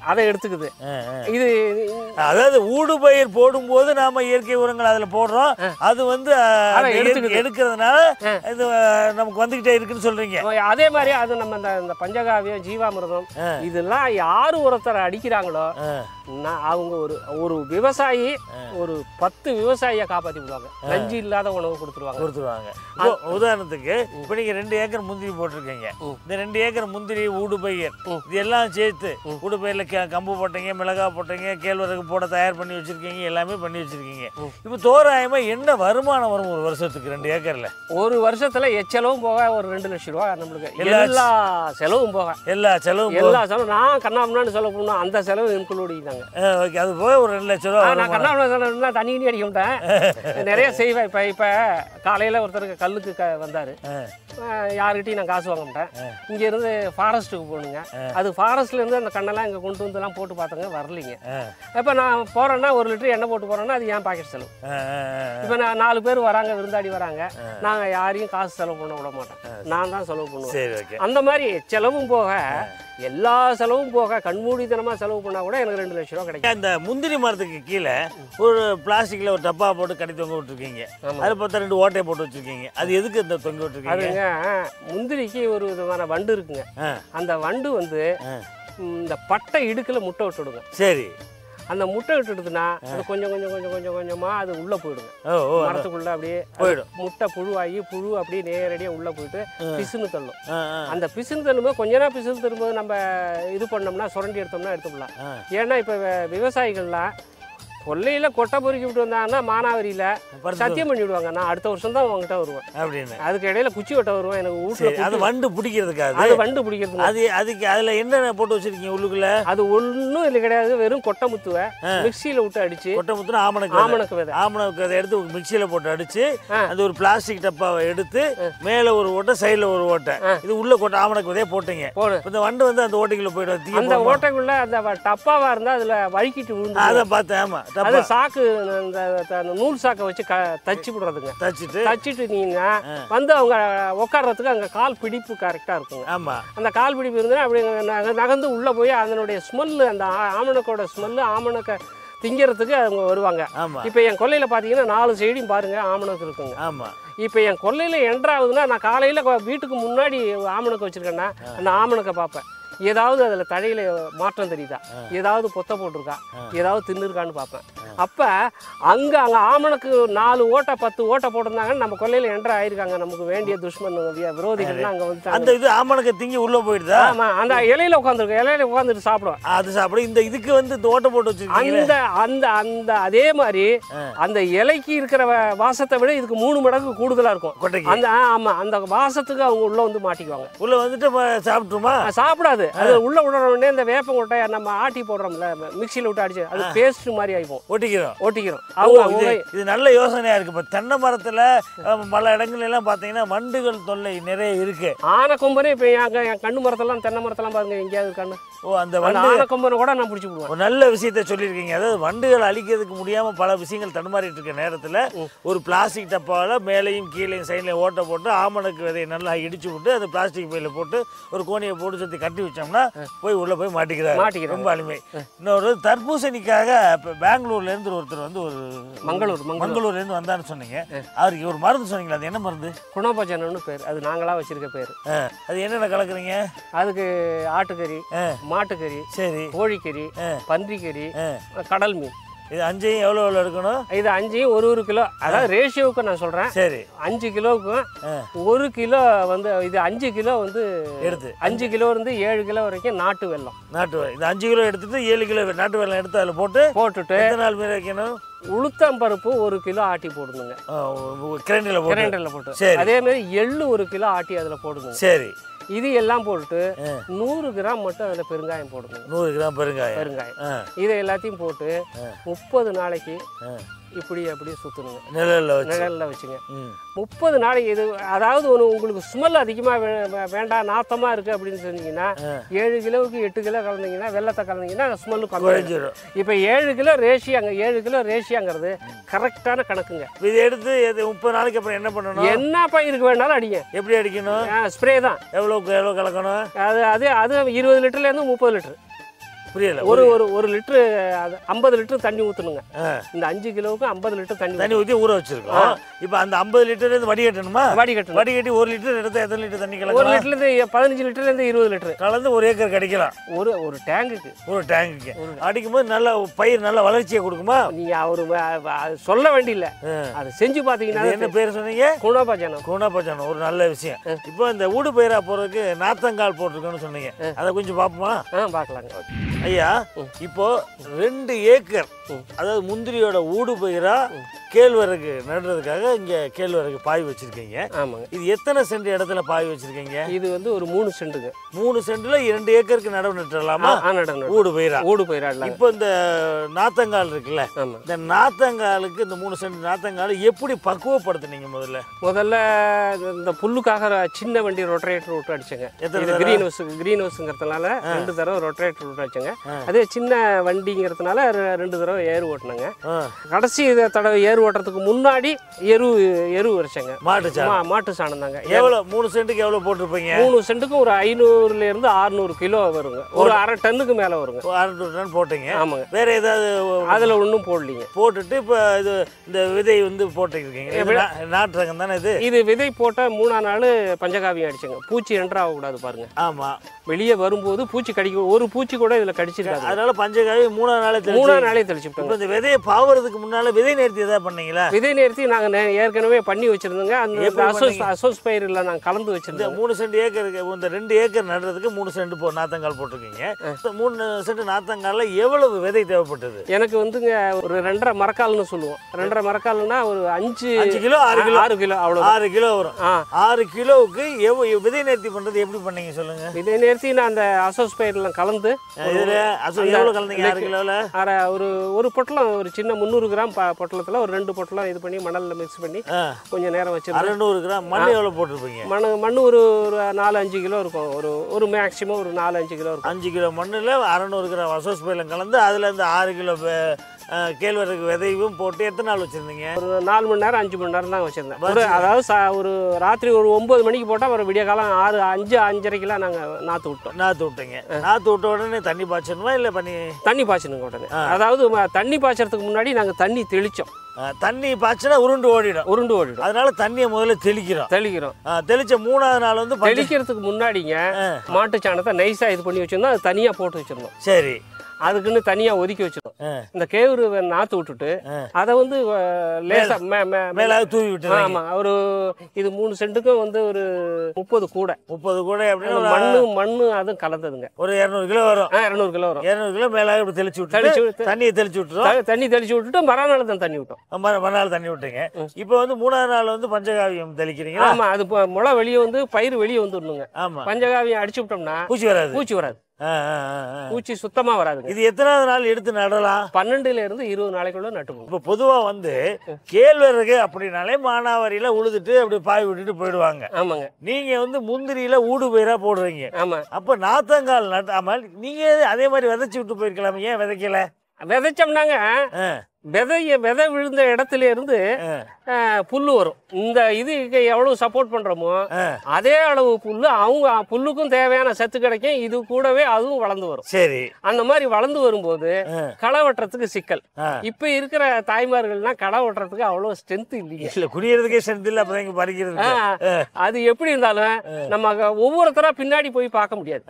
அதை எடுத்துக்குது ஆ, ஆ. இது அதாவது ஊடுபயிர் போடும்போது நாம இயற்கை உரங்கள் அதுல போடுறோம் அது வந்து அஹ், அதை எடுக்க- எடுத்துக்குது. எடுக்கிறதுனால இது அஹ், நமக்கு வந்துகிட்டே இருக்குன்னு சொல்றீங்க அதே மாதிரி அது நம்ம இந்த இந்த பஞ்சகாவியம் ஜீவாமிர்தம் ஆ. இதெல்லாம் யார் ஒருத்தர் அடிக்கிறாங்களோ ஆ, நான் அவங்க ஒரு ஒரு விவசாயி ஒரு பத்து விவசாயியை காப்பாற்றி விடுவாங்க நஞ்சு இல்லாத உணவு கொடுத்துருவாங்க கொடுத்துருவாங்க இப்போ உதாரணத்துக்கு இப்போ நீங்க ரெண்டு ஏக்கர் முந்திரி போட்டிருக்கீங்க ம். இந்த ரெண்டு ஏக்கர் முந்திரி ஊடுபயிர் ம். இது எல்லாம் சேர்த்து ஊடுபயிரில் கே கம்பு போட்டீங்க மிளகாய் போட்டீங்க கேழ்வரகு போட தயார் பண்ணி வச்சிருக்கீங்க எல்லாமே பண்ணி வச்சிருக்கீங்க இப்போ தோராயமா என்ன வருமானம் வரும் ஒரு வருஷத்துக்கு ரெண்டு ஏக்கர்ல ஒரு வருஷத்துல எச்செலவும் போக ஒரு ரெண்டு லட்சம் ரூபா நம்மளுக்கு எல்லா எல்லா செலவும் போக எல்லா செலவும் எல்லா செலவும் நான் கண்ணாமண்ணான்னு செலவு பண்ணணும் அந்த செலவு இன்க்ளூடிங் தாங்க ஓகே அது போக ஒரு ரெண்டு லட்ச ரூபா ஆ, வரும் நான் கண்ணாமண்ணா செலவுனா தண்ணி கிண்ணி அடிக்க மாட்டேன் நிறைய செய்வேன் இப்போ இப்போ காலையில் ஒருத்தருக்கு கல்லுக்கு க வந்தார் யாருக்கிட்டையும் நான் காசு வாங்க மாட்டேன் இங்கேருந்து ஃபாரஸ்ட்டுக்கு போகணுங்க அது ஃபாரஸ்ட்லேருந்து அந்த கண்ணெல்லாம் இங்கே கொண்டு வந்துலாம் போட்டு பார்த்தங்க வரலைங்க இப்போ நான் போகிறேன்னா ஒரு லிட்டர் எண்ணெய் போட்டு போகிறேன்னா அது என் பாக்கெட் செலவு இப்போ நான் நாலு பேர் வராங்க விருந்தாடி வராங்க நாங்கள் யாரையும் காசு செலவு பண்ண விட மாட்டேன் நான் தான் செலவு பண்ணுவேன் சரி ஓகே அந்த மாதிரி செலவும் போக எல்லா செலவும் போக கண்மூடித்தனமாக செலவு பண்ணால் கூட எனக்கு ரெண்டு லட்ச ரூபா கிடைக்கும் அந்த முந்திரி மரத்துக்கு கீழே ஒரு பிளாஸ்டிக்ல ஒரு டப்பா போட்டு கட்டி தொங்க விட்டுருக்கீங்க ஆமா. அது பார்த்தா ரெண்டு ஓட்டையை போட்டு வச்சிருக்கீங்க அது எதுக்கு இந்த தொங்க விட்டுருக்கீங்க அதுங்க முந்திரிக்கு ஒரு விதமான வண்டு இருக்குங்க ஆ. அந்த வண்டு வந்து ஆ. ம், இந்த பட்டை இடுக்கில் முட்டை விட்டுடுங்க சரி அந்த முட்டை விட்டுடுதுன்னா அது கொஞ்சம் கொஞ்சம் கொஞ்சம் கொஞ்சம் கொஞ்சமாக அது உள்ளே போயிடுங்க ஓ ஓ மரத்துக்குள்ளே அப்படியே அது போயிடும். முட்டை புழுவாகி புழு அப்படியே நேரடியாக உள்ளே போயிட்டு பிசுன்னு தள்ளும் ஆ, ஆ, அந்த பிசுன்னு தள்ளும்போது கொஞ்ச நேரம் பிசுன்னு தள்ளும்போது நம்ம இது பண்ணோம்னா சுரண்டி எடுத்தோம்னா எடுத்துக்கலாம் ஆ. ஏன்னா இப்போ விவசாயிகள்லாம் கொல்லையில் கொட்டை பொறுக்கி விட்டு வந்தாங்கன்னா மானாவரியில் பருத்தி சத்தியம் பண்ணி விடுவாங்க நான் அடுத்த வருஷம் தான் உங்ககிட்ட வருவேன் அப்படின்னு அதுக்கு இடையில குச்சி வெட்ட வருவேன் எனக்கு சரி அது வீட்டில் வண்டு பிடிக்கிறதுக்காக அது வண்டு பிடிக்கிறது அது அதுக்கு அதுல என்னென்ன போட்டு வச்சிருக்கீங்க உள்ளுக்குள்ள அது ஒன்றும் இல்லை கிடையாது வெறும் கொட்டை முத்துவை மிக்சியில் விட்டு அடிச்சு கொட்டை முத்துனா ஆமணக்கு விதை. ஆமணக்கு விதை ஆமணக்கு அதை எடுத்து மிக்சியில போட்டு அடிச்சு ஆ. அந்த ஒரு பிளாஸ்டிக் டப்பாவை எடுத்து மேல ஒரு ஓட்டை சைடுல ஒரு ஓட்டை இது உள்ள கொட்டை ஆமணக்கு விதைய போட்டீங்க போடு இப்ப இந்த வண்டு வந்து அந்த ஓட்டைக்குள்ள போயிடும் தீய அந்த போடுமா? ஓட்டைக்குள்ள அந்த வ- டப்பாவா இருந்தா அதுல வழுக்கிட்டு விழுந்து அதை பார்த்தேன் ஆமா அது டப்பா சாக்கு இந்த த- அந்த நூல் சாக்கை வச்சு க தச்சு விடுறதுங்க தச்சுட்டு தச்சுட்டு நீங்க வந்து அவங்க உட்கார்றதுக்கு அங்க கால் பிடிப்பு கரெக்டா இருக்குங்க ஆமா அந்த கால் பிடிப்பு இருந்ததுன்னா அப்படி நக- நகர்ந்து உள்ள போய் அதனுடைய ஸ்மெல்லு அந்த ஆ- ஆமணக்கோட ஸ்மெல்லு ஆமணக்க திங்கிறதுக்கு அவங்க வருவாங்க ஆமா இப்போ என் கொல்லையில் பார்த்தீங்கன்னா நாலு சைடும் பாருங்க ஆமணக்கு இருக்குங்க ஆமா இப்போ என் கொல்லையில் என்ட்ராகுதுன்னா நான் காலையில் வீட்டுக்கு முன்னாடி ஆமணக்கு வச்சுருக்கேன்னா அந்த ஆமணக்கை பார்ப்பேன் ஏதாவது அதில் தழையில மாற்றம் தெரியுதா ஏதாவது பொத்த போட்டிருக்கா ஏதாவது தின்னுருக்கான்னு பார்ப்பேன் அப்போ அங்கே அங்கே ஆமணக்கு நாலு ஓட்டை பத்து ஓட்டை போட்டிருந்தாங்கன்னு நம்ம கொல்லையில் என்ட்ரா ஆயிருக்காங்க நமக்கு வேண்டிய துஷ்மன் வி- விரோதிகள்லாம் அங்கே வந்துட்டாங்க அந்த இது ஆமணக்கு திங்கி உள்ள போயிடுதா ஆமாம் அந்த இலையில உட்காந்துருக்கு இலையில உட்காந்துட்டு சாப்பிடுவேன் அது சாப்பிட இந்த இதுக்கு வந்து இந்த ஓட்டை போட்டு வச்சிருக்கீங்களே அந்த அந்த அந்த அதே மாதிரி அந்த இலைக்கு இருக்கிற வ- வாசத்தை விட இதுக்கு மூணு மடங்கு கூடுதலா இருக்கும் கொட்டைக்கு அந்த ஆ, ஆமா அந்த வாசத்துக்கு அவங்க உள்ள வந்து மாட்டிக்குவாங்க உள்ள வந்துட்டு ம- சாப்பிட்டுருமா அது சாப்பிடாது அது உள்ள விடுற உடனே இந்த வேப்பங்கொட்டையை நம்ம ஆட்டி போடுறோம்ல மிக்சியில் விட்டு அடிச்சு அது பேஸ்ட் மாதிரி ஆயிப்போம் ஒட்டிக்கிறோம் ஓட்டிக்கிறோம் ஓ, அவங்க இது அவங்க இது நல்ல யோசனையா இருக்கு இப்போ தென்னை மரத்துல அஹ், பல இடங்கள்ல எல்லாம் பார்த்தீங்கன்னா வண்டுகள் தொல்லை நிறைய இருக்கு ஆனை கொம்பனே இப்போ என் என் கண்ணு மரத்தெல்லாம் தென்னை மரத்தெல்லாம் பாருங்க எங்கேயாவது இருக்கான்னு ஓ அந்த அந்த வண்டு ஆனை கொம்பனை கூட நான் பிடிச்சி விடுவேன் ஒரு நல்ல விஷயத்த சொல்லியிருக்கீங்க அதாவது வண்டுகள் அழிக்கிறதுக்கு முடியாம பல விஷயங்கள் தடுமாறிட்டு இருக்க நேரத்துல ஒரு பிளாஸ்டிக் டப்பாவில் மேலேயும் கீழேயும் சைட்லையும் ஓட்டை போட்டு ஆமணக்கு விதையை நல்லா இடிச்சு விட்டு அந்த பிளாஸ்டிக் பையில போட்டு ஒரு கோணியை போட்டு சுற்றி கட்டி வச்சோம்னா போய் உள்ள போய் மாட்டிக்கிறாரு மாட்டிக்கிறாரு. ரொம்ப அருமை இன்னொரு தர்பூசணிக்காக இப்போ பெங்களூர்ல இருந்து ஒருத்தர் வந்து ஒரு மங்களூர் மங்களூர் மங்களூர்ல இருந்து வந்தாருன்னு சொன்னீங்க அவருக்கு ஒரு மருந்து சொன்னீங்களா அது என்ன மருந்து குணபஜனம்னு பேர் அது நாங்களா வச்சிருக்க பேர் ஆ, அது என்னென்ன கலக்குறீங்க அதுக்கு ஆட்டுக்கறி ஆ. மாட்டுக்கறி சரி கோழிக்கறி ஆ. பன்றிக்கறி ஆ. கடல் மீன் இது அஞ்சையும் எவ்வளோ எவ்வளோ எடுக்கணும் இது அஞ்சையும் ஒரு ஒரு கிலோ அதாவது ரேஷியோவுக்கு நான் சொல்கிறேன் சரி அஞ்சு கிலோவுக்கும் ஆ. ஒரு கிலோ வந்து இது அஞ்சு கிலோ வந்து எடுத்து அஞ்சு கிலோ இருந்து ஏழு கிலோ வரைக்கும் நாட்டு வெல்லம் நாட்டு வெல்லம் இந்த அஞ்சு கிலோ எடுத்துட்டு ஏழு கிலோ நாட்டு வெல்லம் எடுத்து அதில் போட்டு போட்டுட்டு எத்தனை நாள் மீன் வைக்கணும் உளுத்தம் பருப்பு ஒரு கிலோ ஆட்டி போடணுங்க கிரைண்டரில் போட்டு கிரைண்டரில் போட்டு சரி. அதே மாதிரி எள்ளு ஒரு கிலோ ஆட்டி அதில் போடுங்க சரி இது எல்லாம் போட்டுட்டு நூறு கிராம் மட்டும் அதில் பெருங்காயம் போடுங்க நூறு கிராம் பெருங்காயம் பெருங்காயம் ஆ இதை எல்லாத்தையும் போட்டு முப்பது நாளைக்கு ஆ. இப்படி அப்படி சுற்றணுங்க நிழலில் வச்சு நிழலில் வச்சுங்க ம் முப்பது நாளைக்கு இது அதாவது ஒன்று உங்களுக்கு ஸ்மெல் அதிகமாக வேண்டாம் நாத்தமாக இருக்குது அப்படின்னு சொன்னீங்கன்னா ஏழு கிலோவுக்கு எட்டு கிலோ கலந்தீங்கன்னா வெள்ளத்தை கலந்தீங்கன்னா ஸ்மெல்லு கம்மி குறைஞ்சிரும் இப்போ ஏழு கிலோ ரேஷியாங்க ஏழு கிலோ ரேஷியாங்கிறது கரெக்டான கணக்குங்க இப்ப இதை எடுத்து இது முப்பது நாளைக்கு அப்புறம் என்ன பண்ணணும் என்ன பயிருக்கு வேணாலும் அடிங்க எப்படி அடிக்கணும் ஸ்ப்ரே தான் எவ்வளோக்கு எவ்வளோ கலக்கணும் அது அது அது இருபது லிட்டர்லேருந்து முப்பது லிட்டர் புரியல ஒரு ஒரு ஒரு லிட்டரு அது ஐம்பது லிட்டர் தண்ணி ஊற்றணுங்க ஆ. இந்த அஞ்சு கிலோவுக்கு ஐம்பது லிட்டர் தண்ணி தண்ணி ஊற்றி ஊற வச்சிருக்கோம் இப்போ அந்த ஐம்பது லிட்டர் இருந்து வடிகட்டணுமா வடிகட்டணும் வடிகட்டி ஒரு லிட்டர் எடுத்தா எத்தனை லிட்டர் தண்ணி ஒரு கலக்கலாம் லிட்டர்லேருந்து பதினஞ்சு லிட்டர்லேருந்து இருபது லிட்டரு கலந்து ஒரு ஏக்கர் கிடைக்கலாம் ஒரு ஒரு டேங்குக்கு ஒரு டேங்குக்கு அடிக்கும்போது நல்ல பயிர் நல்ல வளர்ச்சியை கொடுக்குமா நீங்கள் அவர் சொல்ல வேண்டியில்ல ஆ. அதை செஞ்சு பார்த்தீங்கன்னா இது என்ன பேர் சொன்னீங்க குணபாஜனம் குணாபச்சானம் ஒரு நல்ல விஷயம் இப்போ இந்த ஊடு பயிரா போறதுக்கு நாத்தங்கால் போட்டிருக்கோன்னு சொன்னீங்க அதை கொஞ்சம் பார்ப்போமா ஆ பார்க்கலாங்க ஐயா இப்போ ரெண்டு ஏக்கர் அதாவது முந்திரியோட ஊடு பயிரா கேழ்வரகு நடுறதுக்காக இங்க கேழ்வரகு பாய் வச்சிருக்கீங்க ஆமாங்க இது எத்தனை சென்ட் இடத்துல பாய் வச்சிருக்கீங்க இது வந்து ஒரு மூணு சென்ட்டுங்க மூணு சென்ட்ல இரண்டு ஏக்கருக்கு நடவு நட்டுறலாமா ஆ நடம் நடம் ஊடு பயிரா ஊடு பயிராடலாங்க இப்போ இந்த நாத்தங்கால் இருக்குல்ல ஆமாம் இந்த நாத்தங்காலுக்கு இந்த மூணு சென்ட் நாத்தங்கால் எப்படி பக்குவப்படுத்துனீங்க முதல்ல முதல்ல இந்த புல்லுக்காக ர- சின்ன வண்டி ரொட்டரேட்டர் விட்டு அடிச்சேங்க எத்தனை இது தடவை? கிரீன் ஹவுஸ் கிரீன் ஹவுஸுங்கிறதுனால ரெண்டு தடவை ரொட்டரேட்டர் விட்டு அடிச்சேங்க அதே சின்ன வண்டிங்கிறதுனால ரெ- ரெண்டு தடவை ஏறு ஓட்டினங்க ஆ, கடைசி இத தடவை ஏறு ஓட்டுறதுக்கு முன்னாடி எரு எரு வரைச்சங்க மாட்டு சாணம் மா- மாட்டு சாணம் தாங்க எவ்வளவு மூணு சென்ட்டுக்கு எவ்வளவு போட்டிருப்பீங்க மூணு சென்ட்டுக்கு ஒரு ஐநூறுல இருந்து அறுநூறு கிலோ வருங்க ஒரு அரை டன்னுக்கு மேல வருங்க அரை டன் போட்டீங்க ஆமாங்க வேற ஏதாவது அதுல ஒன்றும் போடலீங்க போட்டுட்டு இப்போ இது இந்த விதை வந்து போட்டுருக்கீங்க இது நா- நாட்டு ரகம் தானே இது இது விதை போட்ட மூணா நாள் பஞ்சகாவியம் அடிச்சுங்க பூச்சி என்ட்ரு ஆகக்கூடாது பாருங்க ஆமா வெளியே வரும்போது பூச்சி கடிக்கும் ஒரு பூச்சி கூட இதுல கடிச்சிருக்காது அதனால பஞ்சகாவி மூணாவது நாளே தெளிச்சு மூணா நாளே தெளிச்சுட்டோங்க இப்போ இந்த விதையை பாவுறதுக்கு முன்னால விதை நேர்த்தி ஏதாவது பண்ணீங்களா விதை நேர்த்தி நாங்க நே- ஏற்கனவே பண்ணி வச்சிருந்தோங்க அந்த எப்படி அசோஸ் பண்ணீங்க? அசோஸ் பயிரில் நாங்க கலந்து இந்த வச்சிருந்தோம் மூணு சென்ட் ஏக்கருக்கு இந்த ரெண்டு ஏக்கர் நடுறதுக்கு மூணு சென்ட் போ நாத்தங்கால் போட்டிருக்கீங்க இந்த மூணு சென்ட் நாத்தங்கால்ல எவ்வளவு விதை தேவைப்பட்டது எனக்கு வந்துங்க ஒரு ரெண்டரை மரக்கால்னு சொல்லுவோம் ரெண்டரை மரக்கால்னா ஒரு அஞ்சு அஞ்சு கிலோ ஆறு கிலோ ஆறு கிலோ அவ்வளோ ஆறு கிலோ வரும் ஆ ஆறு கிலோவுக்கு எவ்வளவு விதை நேர்த்தி பண்றது எப்படி பண்ணீங்க சொல்லுங்க விதை நேர்த்தி நான் அந்த அசோஸ் பயிரில் கலந்து இதுல அசல் எவ்வளவு கலந்தீங்க ஆறு கிலோல அரை ஒரு ஒரு பொட்டலம் ஒரு சின்ன முந்நூறு கிராம் ப பொட்டலத்தில் ஒரு ரெண்டு பொட்டலம் இது பண்ணி மணலில் மிக்ஸ் பண்ணி ஆ, கொஞ்சம் நேரம் வச்சிருந்தேன் அறநூறு கிராம் மண் எவ்வளவு போட்டிருப்பீங்க மண் மண் ஒரு ஒரு நாலு அஞ்சு கிலோ இருக்கும் ஒரு ஒரு மேக்ஸிமம் ஒரு நாலு அஞ்சு கிலோ இருக்கும் அஞ்சு கிலோ மண்ணில் அறநூறு கிராம் அசோஸ் பயிலம் கலந்து அதுல இந்த ஆறு கிலோ வே- ஆ, கேழ்வரகு விதையும் போட்டு எத்தனை நாள் வச்சிருந்தீங்க ஒரு நாலு மணி நேரம் அஞ்சு மணி நேரம் தான் வச்சிருந்தேன் ஒரு அதாவது சா- ஒரு ராத்திரி ஒரு ஒன்பது மணிக்கு போட்டால் ஒரு விடிய காலம் ஆறு அஞ்சு அஞ்சரைக்கெல்லாம் நாங்கள் நாற்று விட்டோம் நாற்று விட்டீங்க நாற்று விட்ட உடனே தண்ணி பாய்ச்சணுமா இல்லை பண்ணி தண்ணி பாய்ச்சணுங்க உடனே அதாவது ம- தண்ணி பாய்ச்சறதுக்கு முன்னாடி நாங்கள் தண்ணி தெளித்தோம் ஆ, தண்ணி பாய்ச்சினா உருண்டு ஓடிடும் உருண்டு ஓடிடும் அதனால தண்ணியை முதல்ல தெளிக்கிறோம் தெளிக்கிறோம் ஆ, தெளிச்ச மூணாவது நாள் வந்து பஞ்ச- தெளிக்கிறதுக்கு முன்னாடிங்க மாட்டு சாணத்தை நைஸாக இது பண்ணி வச்சிருந்தோம் அது தனியாக போட்டு வச்சிருந்தோம் சரி அதுக்குன்னு தனியாக ஒதுக்கி வச்சிருந்தோம் ஆ, இந்த கேவுரு நாற்று விட்டுட்டு ஆ. அதை வந்து அஹ், லேசா மே மே- மேலாக தூவி விட்டுறீங்க ஆமா ஒரு இது மூணு சென்ட்டுக்கும் வந்து ஒரு முப்பது கூடை முப்பது கூட அப்படின்னா அந்த ஒரு- மண்ணு மண்ணு அதுவும் கலந்ததுங்க ஒரு இரநூறு கிலோ வரும் ஆ இரநூறு கிலோ வரும் இரநூறு கிலோ மேலாக இப்படி தெளிச்சு தெளிச்சு விட்டு விட்டு- தண்ணியை தெளிச்சு விட்டுரும் த- தண்ணி தெளிச்சு விட்டுட்டு மறுநாள் தான் தண்ணி விட்டோம் மறு- மறுநாள் தண்ணி விட்டீங்க இப்போ வந்து மூணாவது நாள் வந்து பஞ்சகாவியம் தெளிக்கிறீங்களா ஆமா அது இப்போ முளை வெளியே வந்து பயிர் வெளியே வந்துடணுங்க ஆமா பஞ்சகாவியம் அடிச்சு விட்டோம்னா பூச்சி வராது பூச்சி வராது ஆ, ஆ, ஆ, ஆ. பூச்சி சுத்தமா வராதுங்க இது எத்தனாவது நாள் எடுத்து நடலாம் பன்னெண்டுல இருந்து இருபது நாளைக்குள்ள நட்டுக்கணும் இப்போ பொதுவா வந்து கேழ்வரகு அப்படின்னாலே மானாவாரியில உழுதுட்டு அப்படி பாய் விட்டுட்டு போயிடுவாங்க ஆமாங்க நீங்க வந்து முந்திரியில ஊடு பயிரா போடுறீங்க ஆமா அப்ப நாத்தங்கால் நட்டாமல் நீங்க அதே மாதிரி விதைச்சு விட்டு போயிருக்கலாம் ஏன் விதைக்கல விதைச்சோம்னாங்க ஆ, விதைய விதை விழுந்த இடத்துல இருந்து ஆ, ஆ, புல்லு வரும் இந்த இதுக்கு எவ்வளவு சப்போர்ட் பண்றோமோ ஆ. அதே அளவு புல்லு அவங்க புல்லுக்கும் தேவையான சத்து கிடைக்கும் இது கூடவே அதுவும் வளர்ந்து வரும் சரி அந்த மாதிரி வளர்ந்து வரும்போது ஆ. களை வெட்டுறதுக்கு சிக்கல் ஆ. இப்ப இருக்கிற தாய்மார்கள்லாம் களை வெட்டுறதுக்கு அவ்வளவு ஸ்ட்ரென்த் இல்லைங்க இல்ல குடியறதுக்கே சென்ட் இல்ல அப்புறம் இங்க பறிக்கிறது ஆ, அது எப்படி இருந்தாலும் நம்ம அங்க ஒவ்வொருத்தரா பின்னாடி போய் பார்க்க முடியாது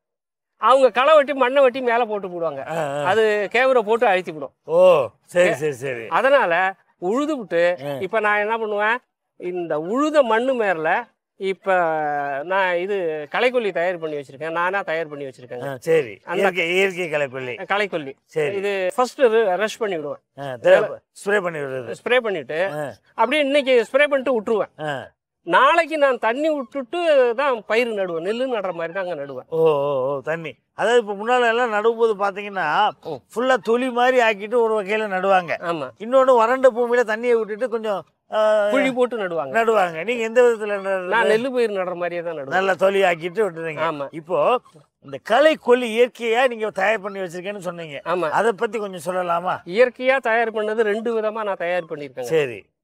அவங்க களை வெட்டி மண்ணை வெட்டி மேலே போட்டு போடுவாங்க அது கேவரை போட்டு அழுத்தி விடும் ஓ சரி சரி சரி அதனால உழுது விட்டு இப்ப நான் என்ன பண்ணுவேன் இந்த உழுத மண்ணு மேல இப்ப நான் இது களைக்கொல்லி தயார் பண்ணி வச்சிருக்கேன் நானா தயார் பண்ணி வச்சிருக்கேங்க ஆ, சரி அந்த- இயற்கை இயற்கை கலைப்பள்ளி களைக்கொல்லி சரி இது ஃபர்ஸ்ட் ரஷ் பண்ணி விடுவேன் ஸ்ப்ரே பண்ணி விடுறது ஸ்ப்ரே பண்ணிட்டு ஆ, அப்படியே இன்னைக்கு ஸ்ப்ரே பண்ணிட்டு விட்டுருவேன் ஆ. நாளைக்கு நான் தண்ணி விட்டுட்டு தான் பயிர் நடுவேன் நெல்லு நடுற மாதிரி தாங்க நடுவேன் ஓ ஓ ஓ தண்ணி அதாவது இப்போ முன்னால எல்லாம் நடும்போது பார்த்தீங்கன்னா ஃபுல்லா தொலி மாதிரி ஆக்கிட்டு ஒரு வகையில நடுவாங்க ஆமா இன்னொன்று வறண்ட பூமியில தண்ணியை விட்டுட்டு கொஞ்சம் ஆ, குழி போட்டு நடுவாங்க நடுவாங்க நீங்க எந்த விதத்துல நடுறது? நான் நெல்லு பயிர் நடுற மாதிரியே தான் நடுவேன் நல்ல தொலி ஆக்கிட்டு விட்டுறீங்க ஆமா இப்போ இந்த களை கொல்லி இயற்கையா நீங்க தயார் பண்ணி வச்சிருக்கேன்னு சொன்னீங்க ஆமா அதை பத்தி கொஞ்சம் சொல்லலாமா இயற்கையா தயார் பண்ணது ரெண்டு விதமா நான் தயார் பண்ணியிருக்கேங்க சரி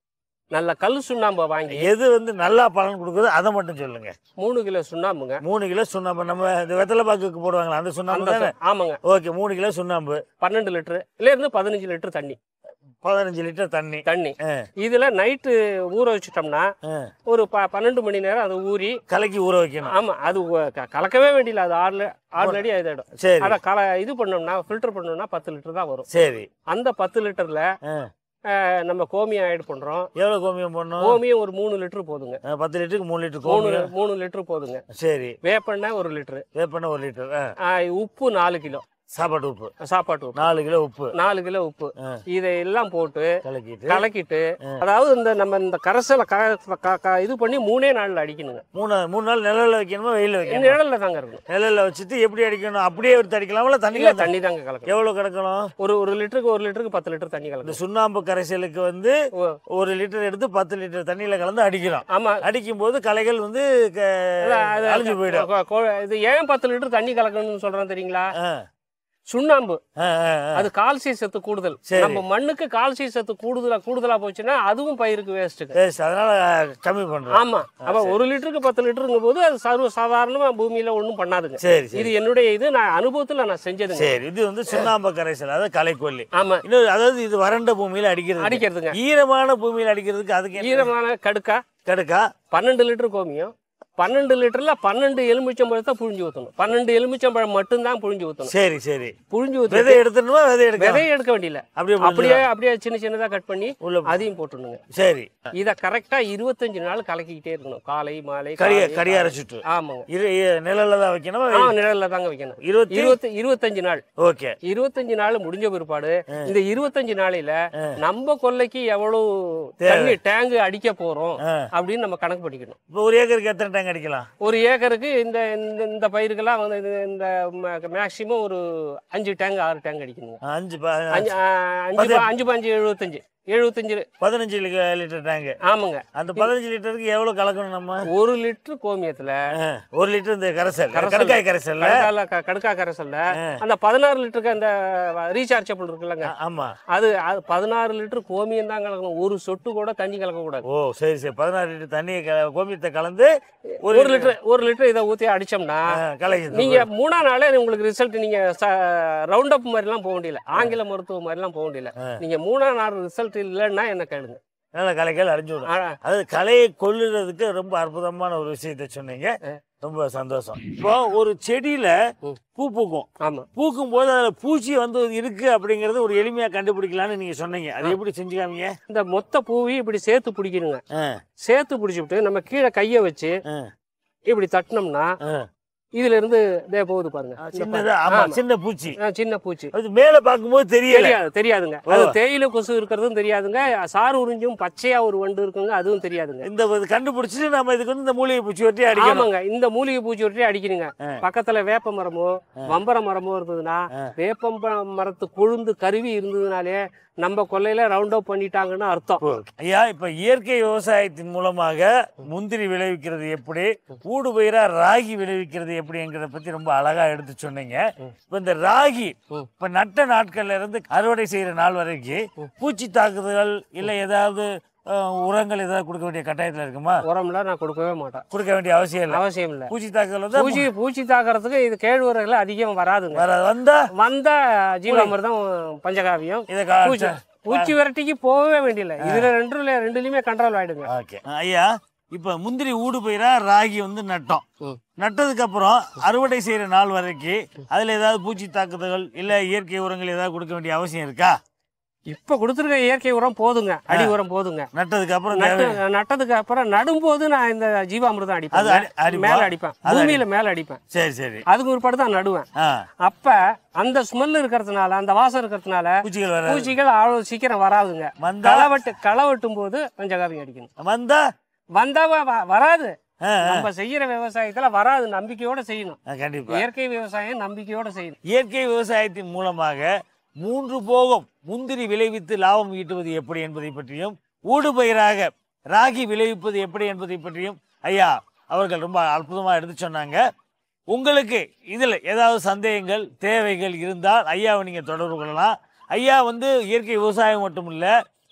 நல்ல கல் சுண்ணாம்பை வாங்கி எது வந்து நல்லா பலன் கொடுக்குதோ அதை மட்டும் சொல்லுங்க மூணு கிலோ சுண்ணாம்புங்க மூணு கிலோ சுண்ணாம்பு நம்ம இந்த வெத்தலை பாக்குக்கு போடுவாங்களா அந்த சுண்ணாம்பு அந்த தானே சு- ஆமாங்க ஓகே மூணு கிலோ சுண்ணாம்பு பன்னெண்டு லிட்டரு இல்ல இருந்து பதினஞ்சு லிட்டர் தண்ணி பதினஞ்சு லிட்டர் தண்ணி தண்ணி ஆ. இதுல நைட்டு ஊற வச்சுட்டோம்னா ஆ. ஒரு ப பன்னெண்டு மணி நேரம் அது ஊறி கலக்கி ஊற வைக்கணும் ஆமா அது ஒ- க- கலக்கவே வேண்டியல அது ஆறு ஆல்ரெடி இதாயிடும் சரி அதை கல இது பண்ணோம்னா ஃபில்டர் பண்ணோம்னா பத்து லிட்டர் தான் வரும் சரி அந்த பத்து லிட்டர்ல ஆ. அஹ், நம்ம கோமியம் ஆட் பண்றோம் எவ்வளவு கோமியம் போடணும் கோமியம் ஒரு மூணு லிட்டர் போதுங்க ஆ, பத்து லிட்டருக்கு மூணு லிட்டர் மூணு கோமியம் மூணு லிட்டர் போதுங்க சரி வேப்பெண்ணெய் ஒரு லிட்டரு வேப்பெண்ணெய் ஒரு லிட்டர் ஆ. ஆஹ், உப்பு நாலு கிலோ சாப்பாட்டு உப்பு சாப்பாட்டு உப்பு நாலு கிலோ உப்பு நாலு கிலோ உப்பு ஆ. இதையெல்லாம் போட்டு கலக்கிட்டு கலக்கிட்டு அதாவது இந்த நம்ம இந்த கரைசலை க- க- க- இது பண்ணி மூணே நாள்ல அடிக்கணுங்க மூணு மூணு நாள் நிழல்ல வைக்கணுமா வெயில வைக்கணும் நிழல்ல தாங்க இருக்கணும் நிழல்ல வச்சுட்டு எப்படி அடிக்கணும் அப்படியே எடுத்து அடிக்கலாம்ல தண்ணி இல்ல தண்ணி தாங்க கலக்கணும் எவ்வளவு கிடக்கணும் ஒரு ஒரு லிட்டருக்கு ஒரு லிட்டருக்கு பத்து லிட்டர் தண்ணி இந்த கலக்கணும் சுண்ணாம்பு கரைசலுக்கு வந்து ஓ, ஒரு லிட்டர் எடுத்து பத்து லிட்டர் தண்ணியில கலந்து அடிக்கிறோம் ஆமா அடிக்கும் போது களைகள் வந்து க- அதான் அது- அழிஞ்சு போயிடும் கொ- கொ- இது ஏன் பத்து லிட்டர் தண்ணி கலக்கணும்னு சொல்றேன் தெரியுங்களா ஆ, சுண்ணாம்பு ஆ, ஆ, ஆ. அது கால்சிய சத்து கூடுதல் சரி. நம்ம மண்ணுக்கு கால்சிய சத்து கூடுதலா கூடுதலா போச்சுன்னா அதுவும் பயிருக்கு வேஸ்ட்டுங்க Yes, அதனால கம்மி பண்றோம் ஆமா அப்ப ஒரு லிட்டருக்கு பத்து லிட்டருங்கும் போது அது சர்வ சாதாரணமா பூமியில ஒண்ணும் பண்ணாதுங்க சரி சரி இது என்னுடைய இது நான் அனுபவத்துல நான் செஞ்சதுங்க சரி இது வந்து சுண்ணாம்பு கரைசல் அதாவது களைக்கொல்லி ஆமா இன்னொரு அதாவது இது வறண்ட பூமியில அடிக்கிறது அடிக்கிறதுங்க ஈரமான பூமியில அடிக்கிறதுக்கு அதுக்கு என்ன ஈரமான கடுக்கா கடுக்கா பன்னெண்டு லிட்டர் கோமியம் பன்னெண்டு லிட்டர்ல பன்னெண்டு எலுமிச்சம்பழத்தை புழிஞ்சு ஊற்றணும் பன்னெண்டு எலுமிச்சம்பழம் மட்டும்தான் புழிஞ்சு ஊற்றணும் சரி சரி புழிஞ்சு ஊற்றி விதை எடுத்துணுமா விதை எடுக்க விதையை எடுக்க வேண்டியல அப்படியே அப்படியே அப்படியே சின்ன சின்னதா கட் பண்ணி உள்ள போ- அதையும் போட்டுணுங்க சரி இத கரெக்டா இருபத்தஞ்சு நாள் கலக்கிக்கிட்டே இருக்கணும் காலை மாலை கரிய காலை, கரிய அரைச்சிட்டு ஆமாங்க இரு இ- நிழல்ல தான் வைக்கணுமா ஆ நிழல்ல தாங்க வைக்கணும் இருபத்தி இருபத்தி இருபத்தஞ்சு நாள் ஓகே இருபத்தஞ்சு நாள் முடிஞ்ச பிற்பாடு இந்த இருபத்தஞ்சு நாளையில நம்ம கொல்லைக்கு எவ்வளவு தண்ணி டேங்க் அடிக்க போறோம் ஆ. அப்படின்னு நம்ம கணக்கு பண்ணிக்கணும் இப்போ ஒரு ஏக்கருக்கு எத்தனை டேங்க் அடிக்கலாம் ஒரு ஏக்கருக்கு இந்த இந்த- இந்த பயிருக்கெல்லாம் வந்து இது- இந்த மேக்சிமம் ஒரு அஞ்சு டேங்க் ஆறு டேங்க் அடிக்கணுங்க அஞ்சு ப- அஞ்சு ஆ, அஞ்சு பா- அஞ்சு பாஞ்சு எழுபத்தஞ்சு எழுபத்தஞ்சு பதினஞ்சு லி- லிட்டர் டேங்க் ஆமாங்க அந்த பதினஞ்சு லிட்டருக்கு எவ்வளவு கலக்கணும் நம்ம ஒரு லிட்டர் கோமியத்துல ஆ, ஒரு லிட்டர் இந்த கரைசல் கரைசல். கடுக்காய் கரைசல்ல கடுக்கால க- கடுக்கா கரைசல்ல அந்த பதினாறு லிட்டருக்கு அந்த ரீசார்ஜபிள் இருக்குல்லங்க ஆ, ஆமா அது அது பதினாறு லிட்டர் கோமியம் தான் கலக்கணும் ஒரு சொட்டு கூட தண்ணி கலக்க கூடாது ஓ சரி சரி பதினாறு லிட்டர் தண்ணியை க- கோமியத்தை கலந்து ஒரு ஒரு லிட்டர் ஒரு லிட்டர் இதை ஊற்றி அடிச்சோம்னா கலக்கி நீங்க மூணா நாளே உங்களுக்கு ரிசல்ட் நீங்க ரவுண்ட் அப் மாதிரிலாம் போக முடியல ஆங்கில மருத்துவம் மாதிரிலாம் போக முடியல நீங்க மூணா நாள் ரிசல்ட் இல்லைன்னா என்ன கேளுங்க நல்ல கலைகள் அழிஞ்சு விடும் ஆ, அது கலையை கொல்லுறதுக்கு ரொம்ப அற்புதமான ஒரு விஷயத்த சொன்னீங்க ரொம்ப சந்தோஷம் இப்போ ஒரு செடியில ம். பூ பூக்கும் ஆமா பூக்கும் போது அதுல பூச்சி வந்து இருக்கு அப்படிங்கறது ஒரு எளிமையா கண்டுபிடிக்கலாம்னு நீங்க சொன்னீங்க அது எப்படி செஞ்சு காமிங்க இந்த மொத்த பூவையும் இப்படி சேர்த்து பிடிக்கணுங்க ஆ, சேர்த்து பிடிச்சிவிட்டு நம்ம கீழே கையை வச்சு ஆ, இப்படி தட்டினோம்னா ஆ. இதுல இருந்து இதே போகுது பாருங்க இந்த சின்னதா பாருங்க. ஆமா ஆமா. சின்ன பூச்சி ஆ, சின்ன பூச்சி அது மேல பார்க்கும்போது தெரியல தெரியாது தெரியாதுங்க அது தேயிலை கொசு இருக்கிறதும் தெரியாதுங்க சாறு உறிஞ்சும் பச்சையா ஒரு வண்டு இருக்குங்க அதுவும் தெரியாதுங்க இந்த இது கண்டுபிடிச்சிட்டு நம்ம இதுக்கு வந்து இந்த மூலிகை பூச்சி வெட்டி அடிக்கணும் ஆமாங்க இந்த மூலிகை பூச்சி ஒட்டி அடிக்கணுங்க பக்கத்துல வேப்ப மரமோ வம்பர மரமோ இருந்ததுன்னா வேப்பம் ப- மரத்து கொழுந்து கருவி இருந்ததுனாலே நம்ம கொல்லையில ரவுண்ட் அப் பண்ணிட்டாங்கன்னு அர்த்தம் ஐயா இப்ப இயற்கை விவசாயத்தின் மூலமாக முந்திரி விளைவிக்கிறது எப்படி ஊடு பயிரா ராகி விளைவிக்கிறது எப்படிங்கிறத பத்தி ரொம்ப அழகா எடுத்து சொன்னீங்க இப்ப இந்த ராகி ம். இப்ப நட்ட நாட்கள்ல இருந்து அறுவடை செய்யற நாள் வரைக்கும் பூச்சி தாக்குதல் இல்ல ஏதாவது அஹ், உரங்கள் ஏதாவது கொடுக்க வேண்டிய கட்டாயத்துல இருக்குமா உரம்லாம் நான் கொடுக்கவே மாட்டேன் கொடுக்க வேண்டிய அவசியம் இல்லை அவசியம் இல்லை பூச்சி தாக்குதல் வந்து பூச்சி பூச்சி தாக்குறதுக்கு இது கேழ்வரகுல அதிகம் வராதுங்க வர வந்தா வந்தா ஜீவாமிர்தம் பஞ்சகாவியம் இதை கா- பூச்சி பூச்சி விரட்டிக்கு போகவே வேண்டியதில்லை இதுல ரெண்டுல ரெண்டுலயுமே கண்ட்ரோல் ஆயிடுங்க ஓகே ஐயா இப்ப முந்திரி ஊடு பயிரா ராகி வந்து நட்டோம் ம். நட்டதுக்கு அப்புறம் அறுவடை செய்யற நாள் வரைக்கும் அதுல ஏதாவது பூச்சி தாக்குதல்கள் இல்ல இயற்கை உரங்கள் ஏதாவது கொடுக்க வேண்டிய அவசியம் இருக்கா இப்ப கொடுத்துருக்க இயற்கை உரம் போதுங்க அடி உரம் போதுங்க நட்டதுக்கு அப்புறம் நட்டு தேவை- நட்டதுக்கு அப்புறம் நடும்போது நான் இந்த ஜீவாமிர்தம் அது அடிப்பேன் அடி- அடிப்பா? மேல அடிப்பேன் அது பூமியில மேல அடிப்பேன் சரி சரி அதுக்கு ஒருபாடு தான் நடுவேன் ஆ அப்ப அந்த ஸ்மெல் இருக்கிறதுனால அந்த வாசம் இருக்கிறதுனால பூச்சிகள் வர பூச்சிகள் அவ்வளவு சீக்கிரம் வராதுங்க வந்தா களை வெட்டு களை வெட்டும் போது பஞ்சகாவியம் அடிக்கணும் வந்தா வந்தா வ- வ- வராது ஆ, ஆ, நம்ம செய்யற விவசாயத்துல வராது நம்பிக்கையோட செய்யணும் ஆ, கண்டிப்பா இயற்கை விவசாயம் நம்பிக்கையோட செய்யணும் இயற்கை விவசாயத்தின் மூலமாக மூன்று போகம் முந்திரி விளைவித்து லாபம் ஈட்டுவது எப்படி என்பதை பற்றியும் ஊடுபயிராக ராகி விளைவிப்பது எப்படி என்பதை பற்றியும் ஐயா அவர்கள் ரொம்ப அற்புதமாக எடுத்து சொன்னாங்க உங்களுக்கு இதில் ஏதாவது சந்தேகங்கள் தேவைகள் இருந்தால் ஐயாவை நீங்கள் தொடர்பு கொள்ளலாம் ஐயா வந்து இயற்கை விவசாயம் மட்டும் இல்லை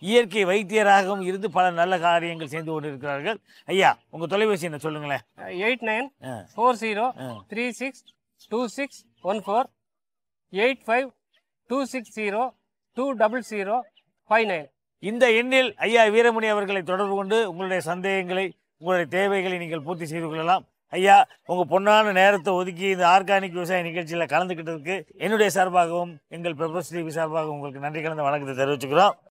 இயற்கை வைத்தியராகவும் இருந்து பல நல்ல காரியங்கள் செய்து கொண்டிருக்கிறார்கள் ஐயா உங்கள் தொலைபேசி என்ன சொல்லுங்களேன் eight nine ah. Four zero ah. Three six two six one four eight five two six zero two double zero five nine இந்த எண்ணில் ஐயா வீரமணி அவர்களை தொடர்பு கொண்டு உங்களுடைய சந்தேகங்களை உங்களுடைய தேவைகளை நீங்கள் பூர்த்தி செய்து கொள்ளலாம் ஐயா உங்கள் பொன்னான நேரத்தை ஒதுக்கி இந்த ஆர்கானிக் விவசாய நிகழ்ச்சியில் கலந்துக்கிட்டதுக்கு என்னுடைய சார்பாகவும் எங்கள் பெப்பர்ஸ் டிவி சார்பாகவும் உங்களுக்கு நன்றி கலந்த வணக்கத்தை தெரிவிச்சுக்கிறோம்